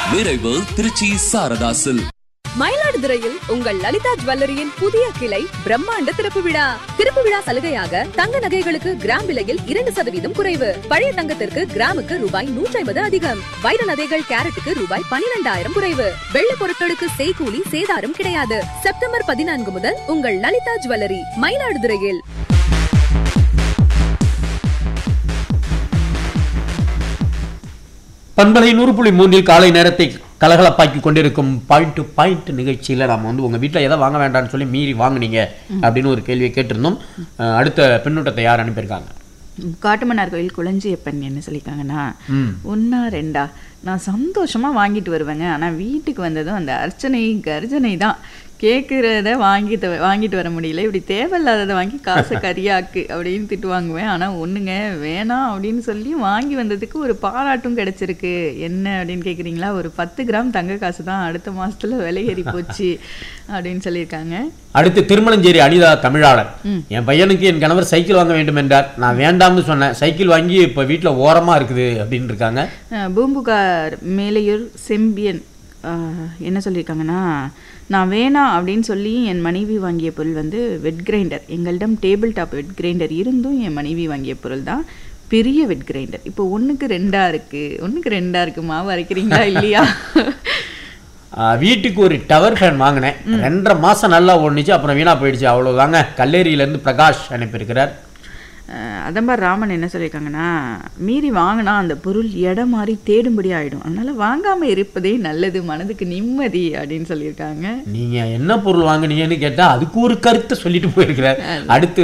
நிறைவு திருச்சி சாரதாசில் மயிலாடுதுறையில் உங்கள் லலிதா ஜுவல்லரியின் புதிய கிளை பிரம்மாண்ட திறப்பு விழா திறப்பு விழா சலுகையாக தங்க நகைகளுக்கு கிராம் விலையில் இரண்டு சதவீதம் குறைவு பழைய தங்கத்திற்கு கிராமுக்கு ரூபாய் நூற்றி ஐம்பது அதிகம் வைர நகைகள் கேரட்டுக்கு ரூபாய் பனிரெண்டாயிரம் குறைவு வெள்ளி பொருட்களுக்கு செய்கூலி சேதாரம் கிடையாது செப்டம்பர் பதினான்கு முதல் உங்கள் லலிதா ஜுவல்லரி மயிலாடுதுறையில் பண்பலை நூறு புள்ளி மூன்றில் காலை நேரத்தை கலகலப்பாக்கி கொண்டிருக்கும் பாயிண்ட் டு பாயிண்ட் நிகழ்ச்சியில் நாம் வந்து உங்கள் வீட்டில் எதை வாங்க வேண்டாம்னு சொல்லி மீறி வாங்குனீங்க அப்படின்னு ஒரு கேள்வியை கேட்டிருந்தோம் அஹ், அடுத்த பின்னூட்டத்தை யார் அனுப்பியிருக்காங்க காட்டுமன்னார் கோயில் குளஞ்சியப்பன் என்ன சொல்லியிருக்காங்கன்னா ம். ஒன்றா ரெண்டா நான் சந்தோஷமா வாங்கிட்டு வருவேங்க ஆனா வீட்டுக்கு வந்ததும் அந்த அர்ச்சனை கர்ஜனை தான் கேட்குறத வாங்கிட்டு வாங்கிட்டு வர முடியல இப்படி தேவையில்லாததை வாங்கி காசை கரியாக்கு அப்படின்னு திட்டு வாங்குவேன் ஆனா ஒண்ணுங்க வேணாம் அப்படின்னு சொல்லி வாங்கி வந்ததுக்கு ஒரு பாராட்டும் கிடைச்சிருக்கு என்ன அப்படின்னு கேக்குறீங்களா ஒரு பத்து கிராம் தங்க காசு தான் அடுத்த மாசத்துல விலை ஏறி போச்சு அப்படின்னு சொல்லியிருக்காங்க அடுத்து திருமலஞ்சேரி அனிதா தமிழாளர் என் பையனுக்கு என் கணவர் சைக்கிள் வாங்க வேண்டும் என்றார் நான் வேண்டாம்னு சொன்னேன் சைக்கிள் வாங்கி இப்போ வீட்டில் ஓரமா இருக்குது அப்படின்னு இருக்காங்க அஹ் பூம்புகார் மேலையூர் செம்பியன் அஹ், என்ன சொல்லியிருக்காங்கன்னா நான் வேணாம் அப்படின்னு சொல்லி என் மனைவி வாங்கிய பொருள் வந்து வெட் கிரைண்டர் எங்களிடம் டேபிள் டாப் வெட் கிரைண்டர் இருந்தும் என் மனைவி வாங்கிய பொருள் தான் பெரிய வெட் கிரைண்டர் இப்போ ஒண்ணுக்கு ரெண்டா இருக்கு ஒண்ணுக்கு ரெண்டா இருக்கு மாவு அரைக்கிறீங்களா இல்லையா ஆஹ், வீட்டுக்கு ஒரு டவர் ஃபேன் வாங்கினேன் ரெண்டரை மாசம் நல்லா ஓடுனுச்சு அப்புறம் வீணா போயிடுச்சு அவ்வளவுதாங்க கல்லேரியிலேருந்து பிரகாஷ் அனுப்பியிருக்கிறார் அஹ் அதம்பார் ராமன் என்ன சொல்லியிருக்காங்கன்னா மீறி வாங்கினா அந்த பொருள் இடம் மாறி தேடும்படி ஆயிடும் அதனால வாங்காம இருப்பதே நல்லது மனதுக்கு நிம்மதி அப்படின்னு சொல்லியிருக்காங்க நீங்க என்ன பொருள் வாங்குனீங்கன்னு கேட்டா அதுக்கு ஒரு கருத்தை சொல்லிட்டு போயிருக்கிறார் அடுத்து